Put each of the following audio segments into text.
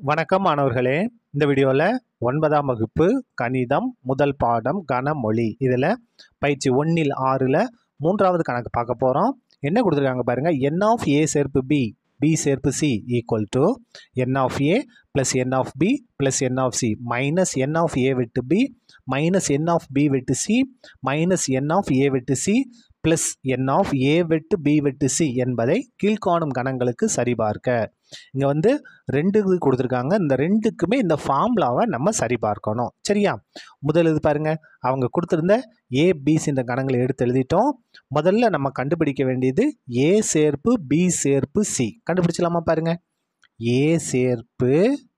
வணக்கம் மாணவர்களே இந்த வீடியோவில் ஒன்பதாம் வகுப்பு கணிதம் முதல் பாடம் கனமொழி இதில் பயிற்சி ஒன்றில் ஆறில் மூன்றாவது கணக்கு பார்க்க போகிறோம் என்ன கொடுத்துருக்காங்க பாருங்கள் என் ஆஃப் ஏ சேர்ப்பு பி பி சேர்ப்பு C equal to n of A plus n of B plus n of C minus n of A விட்டு B minus n of B விட்டு C minus n of A விட்டு C plus n of A வெட்டு B வெட்டு C என்பதை கீழ்காணும் கணங்களுக்கு சரிபார்க்க இங்கே வந்து ரெண்டு இது கொடுத்துருக்காங்க இந்த ரெண்டுக்குமே இந்த ஃபார்முலாவை நம்ம சரிபார்க்கணும் சரியா முதல் இது பாருங்க அவங்க கொடுத்துருந்த ஏபிசி இந்த கணங்களை எடுத்து எழுதிட்டோம் முதல்ல நம்ம கண்டுபிடிக்க வேண்டியது ஏ சேர்ப்பு பி சேர்ப்பு சி கண்டுபிடிச்சலாமா பாருங்க ஏ சேர்ப்பு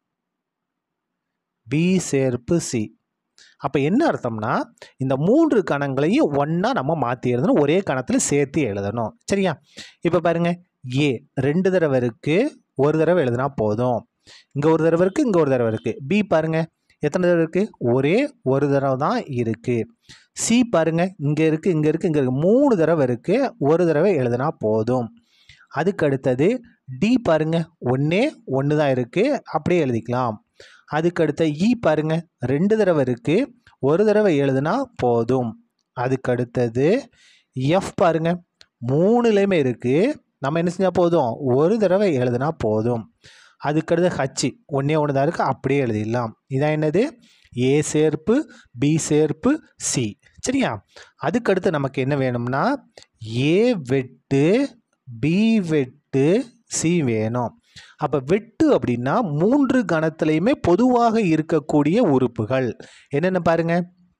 பி சேர்ப்பு சி அப்போ என்ன அர்த்தம்னா இந்த மூன்று கணங்களையும் ஒன்றா நம்ம மாற்றி எழுதணும் ஒரே கணத்தில் சேர்த்து எழுதணும் சரியா இப்போ பாருங்க ஏ ரெண்டு தடவை இருக்குது ஒரு தடவை எழுதினா போதும் இங்கே ஒரு தடவை இருக்குது இங்கே ஒரு தடவை இருக்குது பி பாருங்க எத்தனை தடவை இருக்குது ஒரே ஒரு தடவை தான் இருக்குது சி பாருங்க இங்கே இருக்குது இங்கே இருக்குது இங்கே இருக்குது மூணு தடவை இருக்குது ஒரு தடவை எழுதினா போதும் அதுக்கு அடுத்தது டி பாருங்க ஒன்றே ஒன்று தான் இருக்குது அப்படியே எழுதிக்கலாம் அதுக்கு அடுத்த இ பாருங்க ரெண்டு தடவை இருக்குது ஒரு தடவை எழுதுனா போதும் அதுக்கு அடுத்தது எஃப் பாருங்க மூணுலேயுமே இருக்குது நம்ம என்ன செஞ்சால் போதும் ஒரு தடவை எழுதுனா போதும் அதுக்கடுத்து ஹச்சு ஒன்றே ஒன்று தான் இருக்குது அப்படியே எழுதிடலாம் இதான் என்னது ஏ சேர்ப்பு பி சேர்ப்பு சி சரியா அதுக்கடுத்து நமக்கு என்ன வேணும்னா ஏ வெட்டு பி வெட்டு சி வேணும் அப்போ வெட்டு அப்படின்னா மூன்று கணத்துலையுமே பொதுவாக இருக்கக்கூடிய உறுப்புகள் என்னென்ன பாருங்க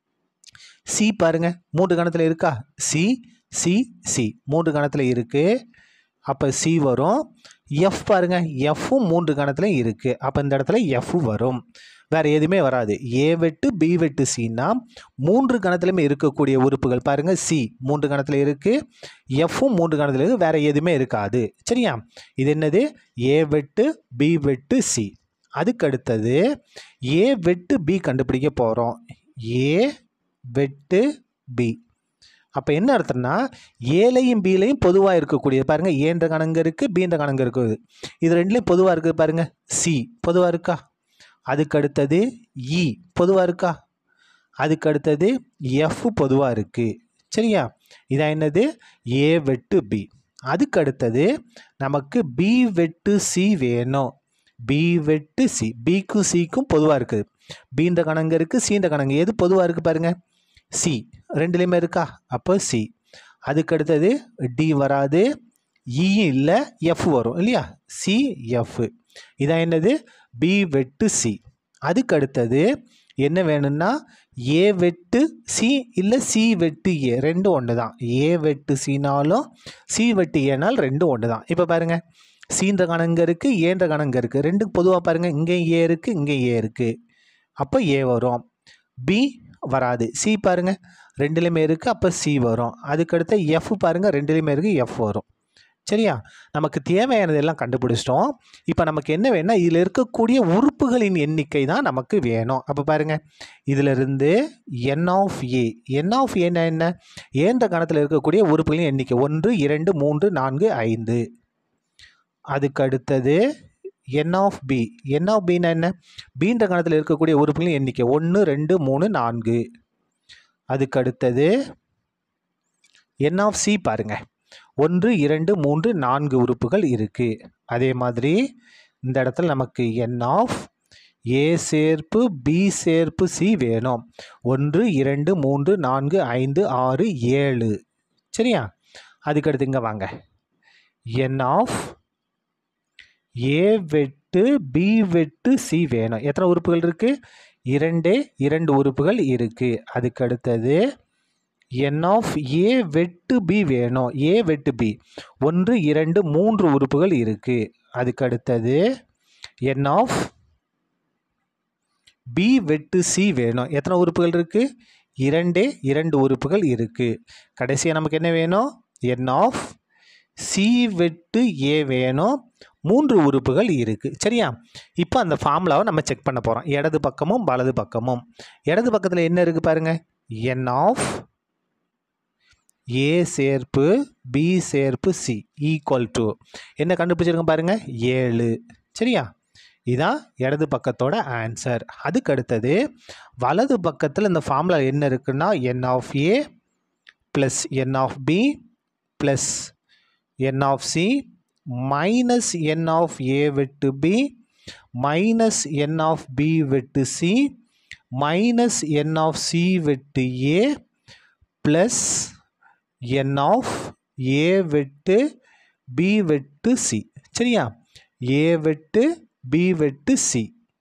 சி பாருங்க மூன்று கணத்தில் இருக்கா சி சி சி மூன்று கணத்தில் இருக்கு அப்போ சி வரும் எஃப் பாருங்க எஃப்பும் மூன்று கணத்துலையும் இருக்கு அப்போ இந்த இடத்துல எஃப் வரும் வேற எதுவுமே வராது ஏ வெட்டு பி வெட்டு சின்னா மூன்று கணத்துலையுமே இருக்கக்கூடிய உறுப்புகள் பாருங்க சி மூன்று கணத்தில் இருக்கு எஃப்பும் மூன்று கணத்தில் இருக்கு வேற எதுவுமே இருக்காது சரியா இது என்னது ஏ வெட்டு பி வெட்டு சி அதுக்கு அடுத்தது ஏ வெட்டு பி கண்டுபிடிக்க போகிறோம் ஏ வெட்டு பி அப்போ என்ன அர்த்தம்னா ஏலையும் பிலையும் பொதுவாக இருக்கக்கூடியது பாருங்கள் ஏன்ற கணங்கு இருக்குது பீன்ற கணங்கு இருக்குது இது ரெண்டுலேயும் பொதுவாக இருக்குது பாருங்கள் சி பொதுவாக இருக்கா அதுக்கு அடுத்தது இ பொதுவாக இருக்கா அதுக்கு அடுத்தது எஃப் பொதுவாக இருக்குது சரியா இதான் என்னது ஏ வெட்டு பி அதுக்கு அடுத்தது நமக்கு பி வெட்டு சி வேணும் பி வெட்டு சி பிக்கும் சிக்கும் பொதுவாக இருக்குது பீன்ற கணங்கு இருக்குது சீன்ற கணங்கு எது பொதுவாக இருக்குது பாருங்கள் சி ரெண்டுலேயுமே இருக்கா அப்போ சி அதுக்கு அடுத்தது டி வராது இயும் இல்லை எஃப் வரும் இல்லையா சி எஃப் இதான் என்னது பி வெட்டு சி அதுக்கு அடுத்தது என்ன வேணும்னா ஏ வெட்டு சி இல்லை சி வெட்டு ஏ ரெண்டும் ஒன்று தான் ஏ வெட்டு சினாலும் சி வெட்டு ஏனால் ரெண்டும் ஒன்று தான் இப்போ பாருங்கள் சீன்ற கணங்க இருக்குது ஏன்ற கணங்க இருக்குது ரெண்டுக்கு பொதுவாக பாருங்கள் இங்கே ஏ இருக்குது இங்கே ஏ இருக்குது அப்போ ஏ வரும் பி வராது சி பாருங்கள் ரெண்டுலேயுமே இருக்குது அப்போ சி வரும் அதுக்கடுத்து எஃப் பாருங்கள் ரெண்டுலேயுமே இருக்குது எஃப் வரும் சரியா நமக்கு தேவையானது எல்லாம் கண்டுபிடிச்சிட்டோம் இப்போ நமக்கு என்ன வேணும்னா இதில் இருக்கக்கூடிய உறுப்புகளின் எண்ணிக்கை தான் நமக்கு வேணும் அப்போ பாருங்கள் இதிலிருந்து என் ஆஃப் ஏ என் ஆஃப் ஏன்னா என்ன ஏன்ற கணத்தில் இருக்கக்கூடிய உறுப்புகளின் எண்ணிக்கை ஒன்று இரண்டு மூன்று நான்கு ஐந்து அதுக்கு அடுத்தது n of B n of பின்னா என்ன பீன்ற கணத்தில் இருக்கக்கூடிய உறுப்புகளின் எண்ணிக்கை ஒன்று ரெண்டு மூணு நான்கு அதுக்கு அடுத்தது என் ஆஃப் சி பாருங்க ஒன்று இரண்டு மூன்று நான்கு உறுப்புகள் இருக்குது அதே மாதிரி இந்த இடத்துல நமக்கு என் ஆஃப் ஏ சேர்ப்பு பி சேர்ப்பு சி வேணும் ஒன்று இரண்டு மூன்று நான்கு ஐந்து ஆறு ஏழு சரியா அதுக்கடுத்து இங்கே வாங்க என் ஆஃப் ஏ வெட்டு பி வெட்டு சி வேணும் எத்தனை உறுப்புகள் இருக்குது இரண்டே இரண்டு உறுப்புகள் இருக்குது அதுக்கு அடுத்தது என் ஆஃப் ஏ வெட்டு பி வேணும் ஏ வெட்டு பி ஒன்று இரண்டு மூன்று உறுப்புகள் இருக்குது அதுக்கு அடுத்தது என் ஆஃப் பி வெட்டு சி வேணும் எத்தனை உறுப்புகள் இருக்குது இரண்டே இரண்டு உறுப்புகள் இருக்குது கடைசியாக நமக்கு என்ன வேணும் என் ஆஃப் சி வெட்டு ஏ வேணும் மூன்று உறுப்புகள் இருக்குது சரியா இப்போ அந்த ஃபார்முலாவை நம்ம செக் பண்ண போகிறோம் இடது பக்கமும் வலது பக்கமும் இடது பக்கத்தில் என்ன இருக்குது பாருங்கள் என் ஆஃப் ஏ சேர்ப்பு பி சேர்ப்பு சி ஈக்குவல் டு என்ன கண்டுபிடிச்சிருங்க பாருங்கள் ஏழு சரியா இதான் இடது பக்கத்தோட ஆன்சர் அதுக்கு அடுத்தது வலது பக்கத்தில் இந்த ஃபார்முலா என்ன இருக்குன்னா n of A plus n of B plus n of C minus n of A வெட்டு B minus n of B வெட்டு C minus n of C வெட்டு A plus n of A வெட்டு B வெட்டு C சரியா ஏ வெட்டு B வெட்டு C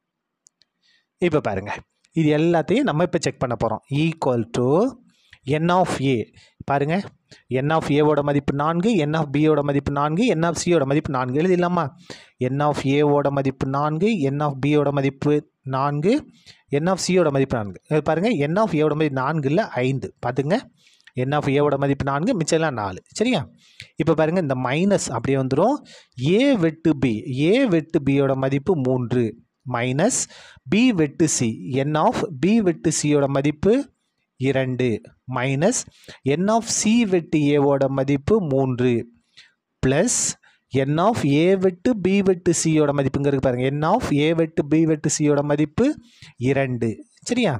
இப்போ பாருங்க இது எல்லாத்தையும் நம்ம இப்போ செக் பண்ண போகிறோம் equal to n of A பாருங்க என் ஆஃப் ஏவோட மதிப்பு நான்கு என் ஆஃப் பியோட மதிப்பு நான்கு என் ஆஃப் சியோட மதிப்பு நான்கு எழுதிடலாமா என் ஆஃப் ஏவோட மதிப்பு நான்கு என் ஆஃப் பியோட மதிப்பு நான்கு என் ஆஃப் சியோட மதிப்பு நான்கு இது பாருங்க என் ஆஃப் ஏவோட மதிப்பு நான்கு இல்லை ஐந்து பார்த்துங்க என் ஆஃப் ஏவோட மதிப்பு நான்கு மிச்சம்லாம் நாலு சரியா இப்போ பாருங்க இந்த மைனஸ் அப்படியே வந்துடும் ஏ வெட்டு பி ஏ வெட்டு பியோட மதிப்பு மூன்று மைனஸ் பி வெட்டு சி என் ஆஃப் பி வெட்டு சியோட மதிப்பு இரண்டு மைனஸ் என் ஆஃப் சி வெட்டு ஏவோட மதிப்பு மூன்று ப்ளஸ் என் ஆஃப் ஏ வெட்டு பி வெட்டு சியோட மதிப்புங்கிறது பாருங்கள் என் ஆஃப் ஏ வெட்டு பி வெட்டு சியோட மதிப்பு இரண்டு சரியா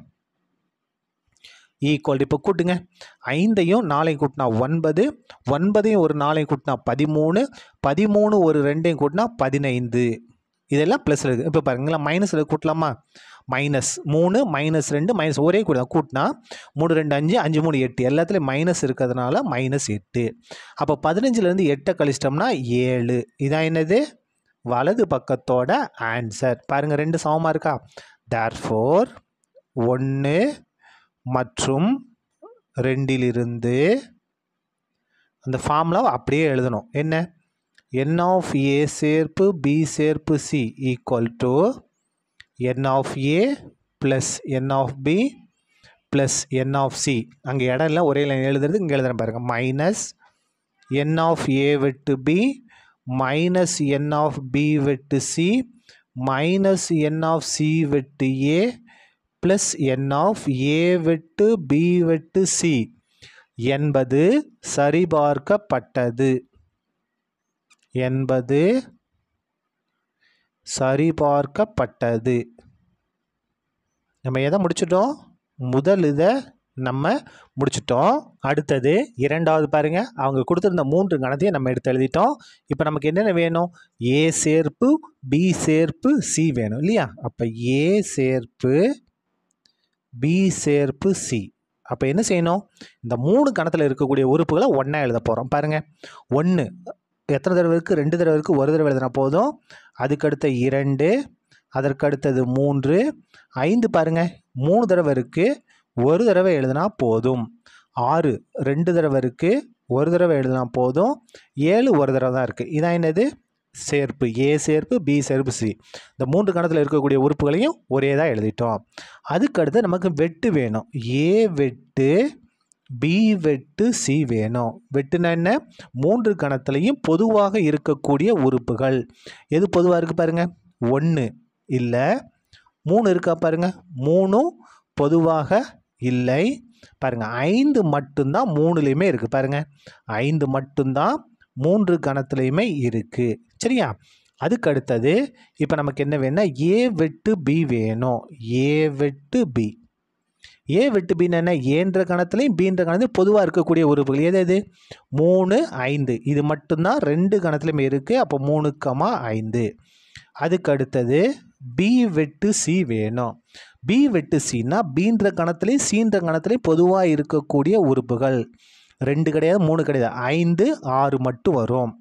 ஈக்குவல் இப்போ கூட்டுங்க ஐந்தையும் நாளையும் கூட்டினா ஒன்பது ஒன்பதையும் ஒரு நாளையும் கூட்டினா பதிமூணு பதிமூணு ஒரு ரெண்டையும் கூட்டினா பதினைந்து இதெல்லாம் ப்ளஸில் இருக்குது இப்போ பாருங்களா மைனஸில் கூட்டலாமா மைனஸ் மூணு மைனஸ் ரெண்டு மைனஸ் ஒரே கூட கூட்டினா மூணு ரெண்டு அஞ்சு அஞ்சு மூணு எட்டு எல்லாத்துலேயும் மைனஸ் இருக்கிறதுனால மைனஸ் எட்டு அப்போ பதினஞ்சுலேருந்து எட்டை கழிச்சிட்டோம்னா ஏழு இதான் என்னது வலது பக்கத்தோட ஆன்சர் பாருங்கள் ரெண்டு சமமாக இருக்கா தேர் ஃபோர் ஒன்று மற்றும் ரெண்டிலிருந்து அந்த ஃபார்முலாவை அப்படியே எழுதணும் என்ன என் ஆஃப் ஏ சேர்ப்பு பி சேர்ப்பு C equal to n of A plus n of B plus n of C அங்கே இடம் இல்லை ஒரே லைன் எழுதுறது இங்கே எழுதுறேன் பாருங்கள் மைனஸ் என் ஆஃப் ஏ வெட்டு B minus n of B வெட்டு C minus n of C வெட்டு A plus n of A வெட்டு பி வெட்டு சி என்பது சரிபார்க்கப்பட்டது என்பது சரிபார்க்கப்பட்டது நம்ம எதை முடிச்சிட்டோம் முதல் இதை நம்ம முடிச்சிட்டோம் அடுத்தது இரண்டாவது பாருங்க அவங்க கொடுத்துருந்த மூன்று கணத்தையும் நம்ம எடுத்து எழுதிட்டோம் இப்போ நமக்கு என்னென்ன வேணும் ஏ சேர்ப்பு பி சேர்ப்பு சி வேணும் இல்லையா அப்போ ஏ சேர்ப்பு பி சேர்ப்பு சி அப்போ என்ன செய்யணும் இந்த மூணு கணத்தில் இருக்கக்கூடிய உறுப்புகளை ஒன்றா எழுத போகிறோம் பாருங்கள் ஒன்று எத்தனை தடவை இருக்குது ரெண்டு தடவை இருக்குது ஒரு தடவை எழுதினா போதும் அதுக்கடுத்த இரண்டு அதற்கடுத்தது மூன்று ஐந்து பாருங்கள் மூணு தடவை இருக்குது ஒரு தடவை எழுதினா போதும் ஆறு ரெண்டு தடவை இருக்குது ஒரு தடவை எழுதினா போதும் ஏழு ஒரு தடவை தான் இருக்குது இதான் என்னது சேர்ப்பு ஏ சேர்ப்பு பி சேர்ப்பு சி இந்த மூன்று கணத்தில் இருக்கக்கூடிய உறுப்புகளையும் ஒரே தான் எழுதிட்டோம் அதுக்கடுத்து நமக்கு வெட்டு வேணும் ஏ வெட்டு பி வெட்டு சி வேணும் வெட்டுனா என்ன மூன்று கணத்துலையும் பொதுவாக இருக்கக்கூடிய உறுப்புகள் எது பொதுவாக இருக்குது பாருங்க ஒன்று இல்லை மூணு இருக்கா பாருங்க மூணும் பொதுவாக இல்லை பாருங்க ஐந்து மட்டும்தான் மூணுலேயுமே இருக்குது பாருங்க ஐந்து மட்டும்தான் மூன்று கணத்துலையுமே இருக்குது சரியா அதுக்கு அடுத்தது இப்போ நமக்கு என்ன வேணும்னா ஏ வெட்டு பி வேணும் ஏ வெட்டு பி ஏ வெட்டு பின்னு என்ன ஏன்ற கணத்துலையும் பீன்ற கணத்துலையும் பொதுவாக இருக்கக்கூடிய உறுப்புகள் எது எது மூணு ஐந்து இது மட்டும்தான் ரெண்டு கணத்துலையுமே இருக்குது அப்போ மூணு கமா ஐந்து அதுக்கு அடுத்தது பி வெட்டு சி வேணும் பி வெட்டு சின்னா பீன்ற கணத்துலையும் சீன்ற கணத்துலையும் பொதுவாக இருக்கக்கூடிய உறுப்புகள் ரெண்டு கிடையாது மூணு கிடையாது ஐந்து ஆறு மட்டும் வரும்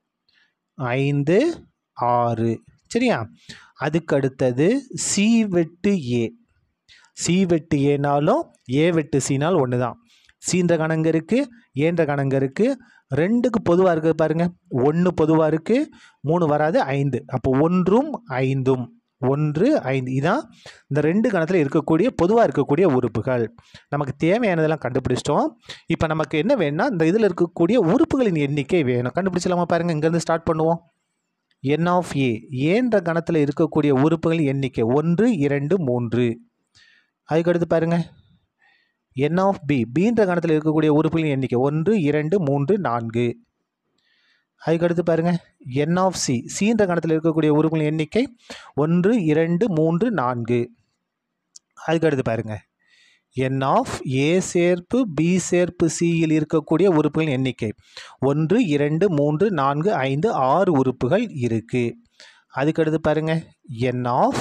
ஐந்து ஆறு சரியா அதுக்கு அடுத்தது சி வெட்டு ஏ சி வெட்டு ஏனாலும் ஏ வெட்டு சினால் ஒன்று தான் சீன்ற கணங்க இருக்குது ஏன்ற கணங்க இருக்குது ரெண்டுக்கு பொதுவாக இருக்குது பாருங்கள் ஒன்று பொதுவாக இருக்குது மூணு வராது ஐந்து அப்போ ஒன்றும் ஐந்தும் ஒன்று ஐந்து இதான் இந்த ரெண்டு கணத்தில் இருக்கக்கூடிய பொதுவாக இருக்கக்கூடிய உறுப்புகள் நமக்கு தேவையானதெல்லாம் கண்டுபிடிச்சிட்டோம் இப்போ நமக்கு என்ன வேணும்னா இந்த இதில் இருக்கக்கூடிய உறுப்புகளின் எண்ணிக்கை வேணும் கண்டுபிடிச்சலாமா பாருங்கள் இங்கேருந்து ஸ்டார்ட் பண்ணுவோம் என் ஆஃப் ஏ ஏன்ற கணத்தில் இருக்கக்கூடிய உறுப்புகளின் எண்ணிக்கை ஒன்று இரண்டு மூன்று அதுக்கடுத்து பாருங்கள் என் ஆஃப் பி பீன்ற கணத்தில் இருக்கக்கூடிய உறுப்புகளின் எண்ணிக்கை ஒன்று இரண்டு மூன்று நான்கு அதுக்கடுத்து பாருங்கள் என் ஆஃப் சி சின்ற கணத்தில் இருக்கக்கூடிய உறுப்புகளின் எண்ணிக்கை ஒன்று இரண்டு மூன்று நான்கு அதுக்கடுத்து பாருங்கள் என் ஆஃப் ஏ சேர்ப்பு பி சேர்ப்பு சியில் இருக்கக்கூடிய உறுப்புகளின் எண்ணிக்கை ஒன்று இரண்டு மூன்று நான்கு ஐந்து ஆறு உறுப்புகள் இருக்குது அதுக்கடுத்து பாருங்கள் என் ஆஃப்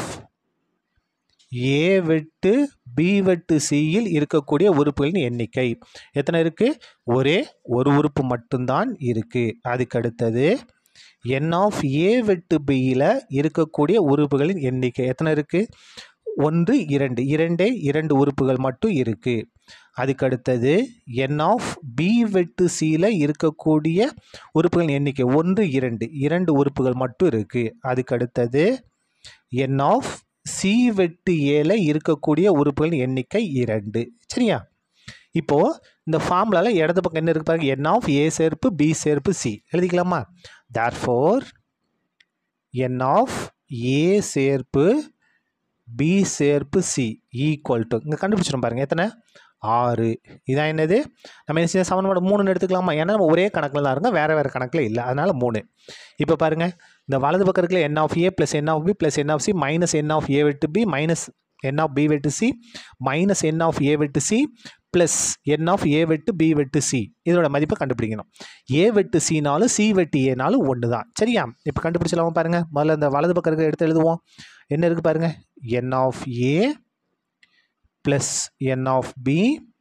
ஏ வெட்டு பி வெட்டு சியில் இருக்கக்கூடிய உறுப்புகளின் எண்ணிக்கை எத்தனை இருக்குது ஒரே ஒரு உறுப்பு மட்டும்தான் இருக்குது அதுக்கு அடுத்தது என் ஆஃப் ஏ வெட்டு பியில் இருக்கக்கூடிய உறுப்புகளின் எண்ணிக்கை எத்தனை இருக்குது ஒன்று இரண்டு இரண்டே இரண்டு உறுப்புகள் மட்டும் இருக்குது அதுக்கு அடுத்தது என் ஆஃப் பி வெட்டு சியில் இருக்கக்கூடிய உறுப்புகளின் எண்ணிக்கை ஒன்று இரண்டு இரண்டு உறுப்புகள் மட்டும் இருக்குது அதுக்கு அடுத்தது என் ஆஃப் சி வெட்டு ஏல இருக்கக்கூடிய உறுப்புகளின் எண்ணிக்கை இரண்டு சரியா இப்போது இந்த ஃபார்முலால இடது பக்கம் என்ன இருக்கு பாருங்க என் ஆஃப் ஏ சேர்ப்பு பி சேர்ப்பு சி எழுதிக்கலாமா therefore n of A சேர்ப்பு பி சேர்ப்பு சி ஈக்குவல் டு இங்கே கண்டுபிடிச்சிடும் பாருங்க எத்தனை ஆறு இதான் என்னது நம்ம என்ன செய்ய சமன்பாடு மூணுன்னு எடுத்துக்கலாமா ஏன்னா நம்ம ஒரே கணக்கில் தான் இருக்கோம் வேறு வேறு கணக்கில் இல்லை அதனால் மூணு இப்போ பாருங்கள் இந்த வலது பக்கம் இருக்கிற n of A plus n of B plus n of C minus n of A வெட்டு B minus n of B வெட்டு C minus n of A வெட்டு C plus n of A வெட்டு பி வெட்டு C இதோட மதிப்பை கண்டுபிடிக்கணும் ஏ வெட்டு சினாலும் C வெட்டு ஏனாலும் ஒன்று தான் சரியா இப்போ கண்டுபிடிச்சலாமா பாருங்கள் முதல்ல இந்த வலது பக்கம் இருக்கிற எடுத்து எழுதுவோம் என்ன இருக்குது பாருங்கள் n of A plus n of B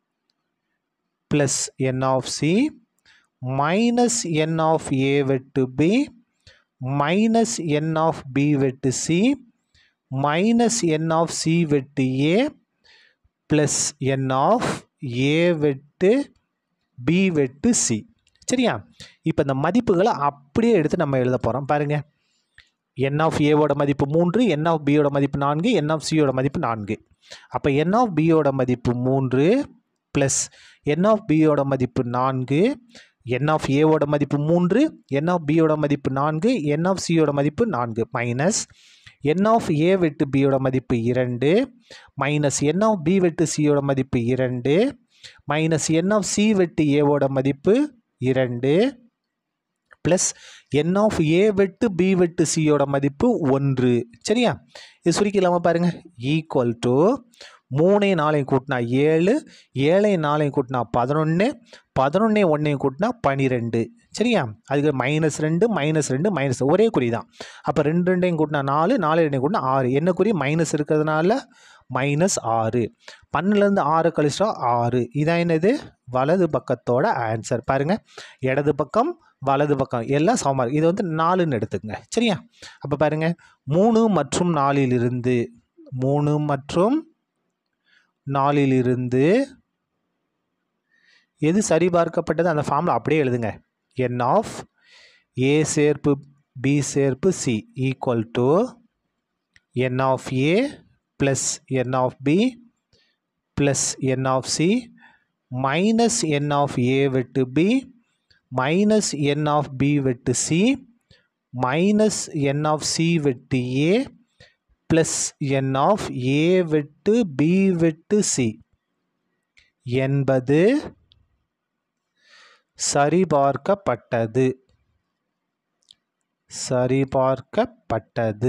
plus n of C minus n of A வெட்டு B minus n of B வெட்டு C minus n of C வெட்டு A plus n of A வெட்டு பி வெட்டு C சரியா இப்போ இந்த மதிப்புகளை அப்படியே எடுத்து நம்ம எழுத போகிறோம் பாருங்கள் என் ஆஃப் ஏவோட மதிப்பு மூன்று என் ஆஃப் பியோட மதிப்பு நான்கு என் ஆஃப் சியோட மதிப்பு நான்கு அப்போ என் ஆஃப் பியோட மதிப்பு மூன்று ப்ளஸ் என் ஆஃப் பியோட மதிப்பு நான்கு என் ஆஃப் ஏவோட மதிப்பு மூன்று என் ஆஃப் பியோட மதிப்பு நான்கு என் ஆஃப் சியோட மதிப்பு நான்கு மைனஸ் என் ஆஃப் ஏ வெட்டு பியோட மதிப்பு இரண்டு மைனஸ் என் ஆஃப் பி வெட்டு சியோட மதிப்பு இரண்டு மைனஸ் என் ஆஃப் சி வெட்டு ஏவோட மதிப்பு இரண்டு ப்ளஸ் என் ஆஃப் ஏ வெட்டு பி வெட்டு சியோட மதிப்பு ஒன்று சரியா இது சுருக்கிலாமா பாருங்கள் ஈக்குவல் டு மூணையும் நாளையும் கூட்டினா ஏழு ஏழையும் நாளையும் கூட்டினா பதினொன்று பதினொன்னையும் ஒன்றையும் கூட்டினா பன்னிரெண்டு சரியா அதுக்கு மைனஸ் ரெண்டு மைனஸ் ரெண்டு மைனஸ் ஒரே குறி தான் அப்போ ரெண்டு ரெண்டையும் கூட்டினா நாலு நாலு ரெண்டையும் கூட்டினா ஆறு என்ன குறி மைனஸ் இருக்கிறதுனால மைனஸ் ஆறு பன்னிலேருந்து ஆறு கழிச்சா ஆறு இதான் என்னது வலது பக்கத்தோட ஆன்சர் பாருங்கள் இடது பக்கம் வலது பக்கம் எல்லாம் சமமாக இருக்கு. இது வந்து நாலுன்னு எடுத்துக்கங்க சரியா அப்போ பாருங்கள் மூணு மற்றும் நாலிலிருந்து மூணு மற்றும் நாலிலிருந்து எது சரிபார்க்கப்பட்டது அந்த ஃபார்மில் அப்படியே எழுதுங்க என் ஆஃப் ஏ சேர்ப்பு பி சேர்ப்பு C equal to n of A plus n of B plus n of C minus n of A வெட்டு B minus n of B வெட்டு C minus n of C வெட்டு A plus n of A வெட்டு B வெட்டு C என்பது சரிபார்க்கப்பட்டது சரிபார்க்கப்பட்டது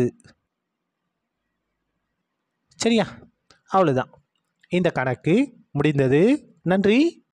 சரியா அவ்வளோதான் இந்த கணக்கு முடிந்தது நன்றி